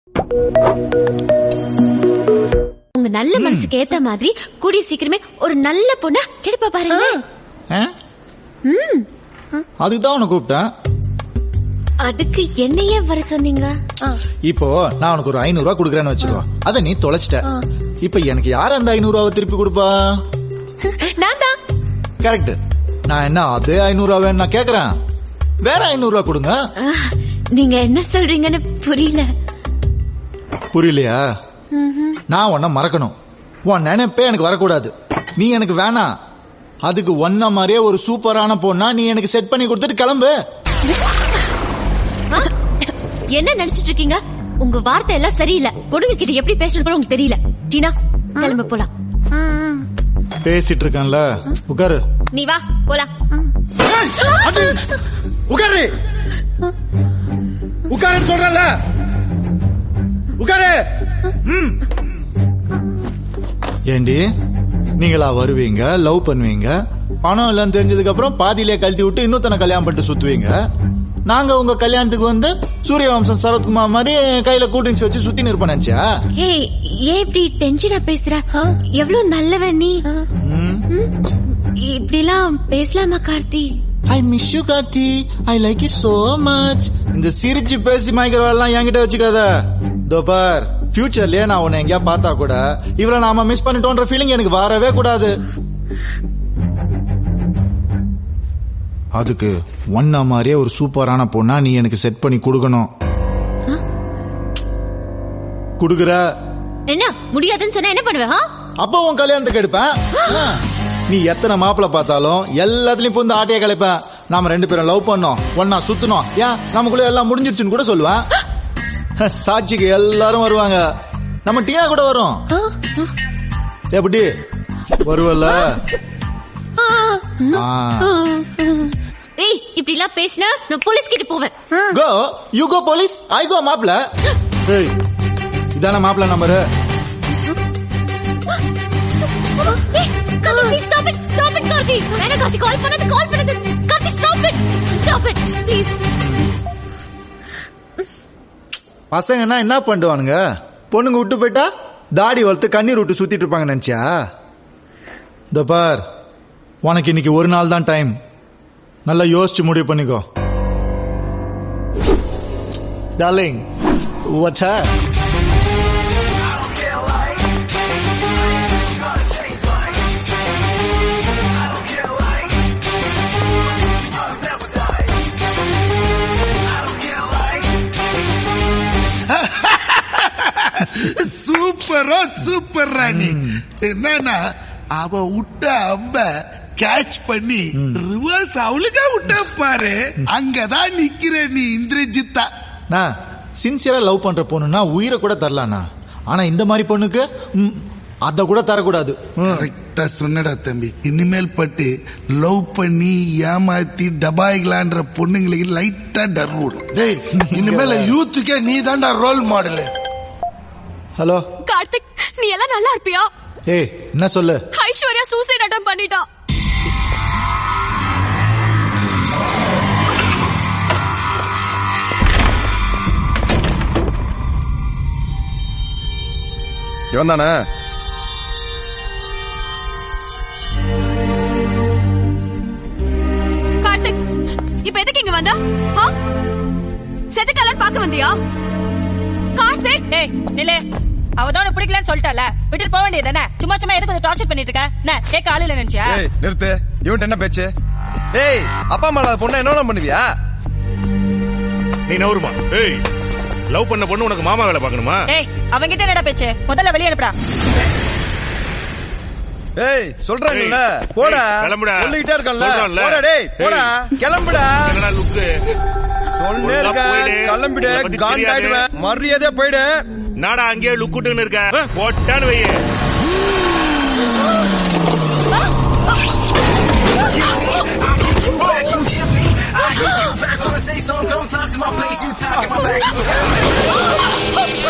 உங்க நல்ல மனசுக்கு ஏத்த மாதிரி கூடிய சீக்கிரமே ஒரு நல்ல பொண்ணா கிடைப்பா பாருங்க ஆ? அதுக்கு தான் உன்னை கூப்பிட்டேன் அதுக்கு என்னையே வர சொன்னீங்க இப்போ நான் உனக்கு ஒரு ஐநூறு ரூபா கொடுக்குறேன்னு வச்சுக்கோ அதை நீ தொலைச்சிட்ட இப்போ எனக்கு யார் அந்த ஐநூறு ரூபாவை திருப்பி கொடுப்பா நான் தான் கரெக்ட் நான் என்ன அதே ஐநூறு ரூபா வேணும் நான் கேக்குறேன் வேற ஐநூறு ரூபா கொடுங்க ஆஹ், நீங்க என்ன சொல்றீங்கன்னு புரியல புரியலையா நான் உன்னை மறக்கணும் உன் நினைப்பே எனக்கு வரக்கூடாது நீ எனக்கு வேணாம் அதுக்கு ஒன்ன மாதிரியே ஒரு சூப்பரான பொண்ணா நீ எனக்கு செட் பண்ணி கொடுத்துட்டு கிளம்பு என்ன நினைச்சிட்டு இருக்கீங்க உங்க வார்த்தை எல்லாம் சரியில்லை பொண்ணுங்க கிட்ட எப்படி பேசணும் கூட உங்களுக்கு தெரியல டீனா கிளம்ப போலாம் பேசிட்டு இருக்கேன்ல உட்காரு நீ வா போலாம் உட்காரு உட்காருன்னு சொல்றல உட்காரு ஏண்டி நீங்களா வருவீங்க லவ் பண்ணுவீங்க பணம் இல்லைன்னு தெரிஞ்சதுக்கு அப்புறம் பாதியிலே கழட்டி விட்டு இன்னொருத்தனை கல்யாணம் பண்ணிட்டு சுத்துவீங்க நாங்க உங்க கல்யாணத்துக்கு வந்து சூரியவம்சம் சரத்குமார் மாதிரி கையில கூல் ட்ரிங்க்ஸ் வச்சு சுத்தி நிற்பேன் நினைச்சா ஏய் ஏன் இப்படி டென்ஷனா பேசுற எவ்வளவு நல்லவன் நீ ம்? இப்படிலாம் பேசலாமா Karthi I miss you Karthi I like you so much இந்த சிரிச்சு பேசி மாய்க்கிறவெல்லாம் என்கிட்ட வச்சுக்காத இதோ பார் ஃபியூச்சர்லயே நான் உன்னை எங்கேயா பார்த்தா கூட இவரை நாம மிஸ் பண்ணிட்டோன்ற ஃபீலிங் எனக்கு வரவே கூடாது அதுக்கு ஒன்ன மாதிரியே ஒரு சூப்பரான பொண்ணா நீ எனக்கு செட் பண்ணி கொடுக்கணும் குடுக்குற என்ன முடியாதுன்னு சொன்னா என்ன பண்ணுவ ஆ? அப்போ உன் கல்யாணத்துக்கு எடுப்பேன் ஆ. நீ எத்தனை மாப்பிள பார்த்தாலும் எல்லாத்துலயும் புந்து ஆட்டைய கலைப்பேன் நாம ரெண்டு பேரும் லவ் பண்ணோம் ஒன்னா சுத்தணும் ஏன் நமக்குள்ள எல்லாம் முடிஞ்சிருச்சுன்னு கூட சொல்லுவேன் சாட்சிக்கு எல்லாரும் வருவாங்க நம்ம டீனா கூட வரும் எப்படி வருவல்ல ஏய் இப்படி எல்லாம் பேசினா நான் போலீஸ் கிட்ட போவேன் கோ யூ கோ போலீஸ் ஐ கோ மாப்பிள ஏய் இதான மாப்பிள நம்பரு ஏய், Karthi, please stop it. Stop it, Karthi. வேணாம், கார்த்தி, call பண்ணாத, call பண்ணாத. Karthi, stop it. Stop it, please. பசங்கன்னா என்ன பண்ணுவானுங்க பொண்ணுங்க விட்டு போயிட்டா தாடி வளர்த்து கண்ணீர் விட்டு சுத்திட்டு இருப்பாங்க நினைச்சியா இந்த பார் உனக்கு இன்னைக்கு ஒரு நாள் தான் டைம் நல்லா யோசிச்சு முடிவு பண்ணிக்கோ டார்லிங் வாட்ஸ் சூப்பரோ சூப்பர் ராணி என்னன்னா அவ விட்ட அம்ப கேட்ச் பண்ணி ரிவர்ஸ் அவளுக்கா விட்ட பாரு அங்கதான் நிக்கிற நீ இந்திரஜித்தா நான் சின்சியரா லவ் பண்ற பொண்ணுன்னா உயிரை கூட தரலாண்ணா ஆனா இந்த மாதிரி பொண்ணுக்கு ம், அத கூட தரக்கூடாது ம். கரெக்டா சொன்னடா தம்பி இனிமேல் பட்டு லவ் பண்ணி ஏமாத்தி டபாய்களான்ற பொண்ணுங்களுக்கு லைட்டா டர் விடும் டேய் இனிமேல யூத்துக்கே நீ தான்டா ரோல் மாடலு ஹலோ கார்த்திக் நீ எல்லாம் நல்லா இருப்பியா ஏய் என்ன சொல்லு ஐஸ்வர்யா சூசைட் அட்டம் பண்ணிட்டா இவன் தானே கார்த்திக் இப்ப எதுக்கு இங்க வந்தா ஆ? செத்துக்கலான்னு பாக்க வந்தியா கார்த்திக் டேய் நிலே அவதான் உனக்கு பிடிக்கலன்னு சொல்லிட்டால விட்டுட்டு போக வேண்டியது தானே சும்மா சும்மா எதுக்கு வந்து டார்ச்சர் பண்ணிட்டு இருக்க என்ன கேட்க ஆளு இல்ல நினைச்சியா ஏய் நிறுத்து இவன்ட்ட என்ன பேச்சு ஏய் அப்பா அம்மா இல்லாத பொண்ணை என்ன பண்ணுவியா நீ நவருமா ஏய் லவ் பண்ண பொண்ணு உனக்கு மாமா வேலை பார்க்கணுமா ஏய் அவங்கிட்ட என்னடா பேச்சு முதல்ல வெளியே அனுப்புடா ஏய் சொல்றாங்கல்ல ஏய், போடா ஏய், கிளம்புடா. சொல்லிக்கிட்டே இருக்கல சொல்றோம்ல. போடா டேய் போடா ஏய். கிளம்புடா என்னடா லுக்கு சொல்லே ஒழுங்கா இருக்கேன் போயிடு. கிளம்பிடு உன்னை பத்தி காண்டாயிடுவேன் மரியாதையா போயிடு நாடா அங்கேயே லுக்குட்டுன்னு இருக்க போட்டான்னு வையே Say something, don't talk to my face, you talking my back.